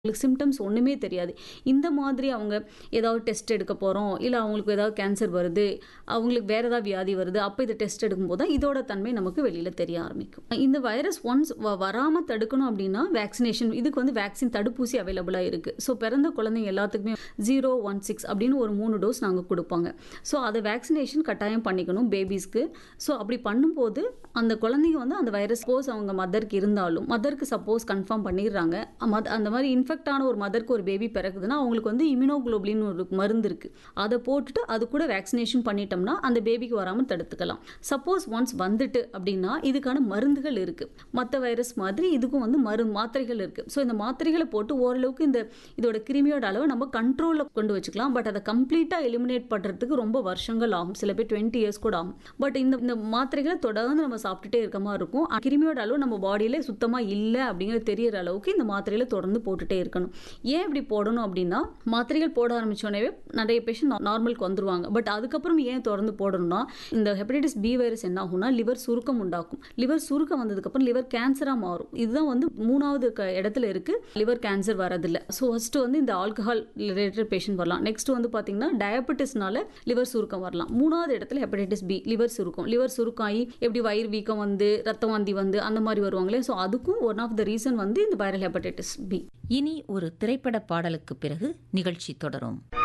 அவங்களுக்கு சிம்டம்ஸ் ஒன்றுமே தெரியாது இந்த மாதிரி அவங்க ஏதாவது டெஸ்ட் எடுக்க போகிறோம் இல்லை அவங்களுக்கு ஏதாவது கேன்சர் வருது அவங்களுக்கு வேறு ஏதாவது வியாதி வருது அப்போ இதை டெஸ்ட் எடுக்கும்போது தான் இதோட தன்மை நமக்கு வெளியில் தெரிய ஆரம்பிக்கும் இந்த வைரஸ் ஒன்ஸ் வராமல் தடுக்கணும் அப்படின்னா வேக்சினேஷன் இதுக்கு வந்து வேக்சின் தடுப்பூசி அவைலபிளாக இருக்குது ஸோ பிறந்த குழந்தைங்க எல்லாத்துக்குமே ஜீரோ ஒன் சிக்ஸ் அப்படின்னு ஒரு மூணு டோஸ் நாங்கள் கொடுப்பாங்க ஸோ அதை வேக்சினேஷன் கட்டாயம் பண்ணிக்கணும் பேபிஸ்க்கு ஸோ அப்படி பண்ணும்போது அந்த குழந்தைங்க வந்து அந்த வைரஸ் சப்போஸ் அவங்க மதருக்கு இருந்தாலும் மதருக்கு சப்போஸ் கன்ஃபார்ம் பண்ணிடுறாங்க மத் அந்த மாதிரி இன்ஃபெக்ட் ஆன ஒரு மதருக்கு ஒரு பேபி பிறகுதுன்னா அவங்களுக்கு வந்து இம்யூனோகுளோபிளின் ஒரு மருந்து இருக்குது அதை போட்டுட்டு அது கூட வேக்சினேஷன் பண்ணிட்டோம்னா அந்த பேபிக்கு வராமல் தடுத்துக்கலாம் சப்போஸ் ஒன்ஸ் வந்துட்டு அப்படின்னா இதுக்கான மருந்துகள் இருக்குது மற்ற வைரஸ் மாதிரி இதுக்கும் வந்து மரு மாத்திரைகள் இருக்குது ஸோ இந்த மாத்திரைகளை போட்டு ஓரளவுக்கு இந்த இதோட கிருமியோட அளவை நம்ம கண்ட்ரோலில் கொண்டு வச்சுக்கலாம் பட் அதை கம்ப்ளீட்டாக எலிமினேட் பண்ணுறதுக்கு ரொம்ப வருஷங்கள் ஆகும் சில பேர் டுவெண்ட்டி இயர்ஸ் கூட ஆகும் பட் இந்த இந்த மாத்திரைகளை தொடர்ந்து நம்ம சாப்பிட்டுட்டே இருக்க மாதிரி இருக்கும் கிருமியோட அளவு நம்ம பாடியில் சுத்தமாக இல்லை அப்படிங்கிறது தெரியற அளவுக்கு இந்த மாத்திரைகளை தொடர்ந்து போட்டுட்டே இருக்கணும் ஏன் இப்படி போடணும் அப்படின்னா மாத்திரைகள் போட ஆரம்பிச்சோடனே நிறைய பேஷண்ட் நார்மலுக்கு வந்துருவாங்க பட் அதுக்கப்புறம் ஏன் தொடர்ந்து போடணும்னா இந்த ஹெப்படைட்டிஸ் பி வைரஸ் என்ன ஆகும்னா லிவர் சுருக்கம் உண்டாக்கும் லிவர் சுருக்கம் வந்ததுக்கப்புறம் லிவர் கேன்சராக மாறும் இதுதான் வந்து மூணாவது க- இடத்துல இருக்கு லிவர் கேன்சர் வரதில்லை ஸோ ஃபர்ஸ்ட் வந்து இந்த ஆல்கஹால் ரிலேட்டட் பேஷண்ட் வரலாம் நெக்ஸ்ட் வந்து பார்த்தீங்கன்னா டயபெட்டிஸ்னால லிவர் சுருக்கம் வரலாம் மூணாவது இடத்துல ஹெப்படைட்டிஸ் பி லிவர் சுருக்கம் லிவர் சுருக்கம் ஆகி எப்படி வயிறு வீக்கம் வந்து ரத்த வாந்தி வந்து அந்த மாதிரி வருவாங்களே ஸோ அதுக்கும் ஒன் ஆஃப் த ரீசன் வந்து இந்த வைரல் ஹெப்படைட்டிஸ் பி இனி ஒரு திரைப்பட பாடலுக்கு பிறகு நிகழ்ச்சி தொடரும்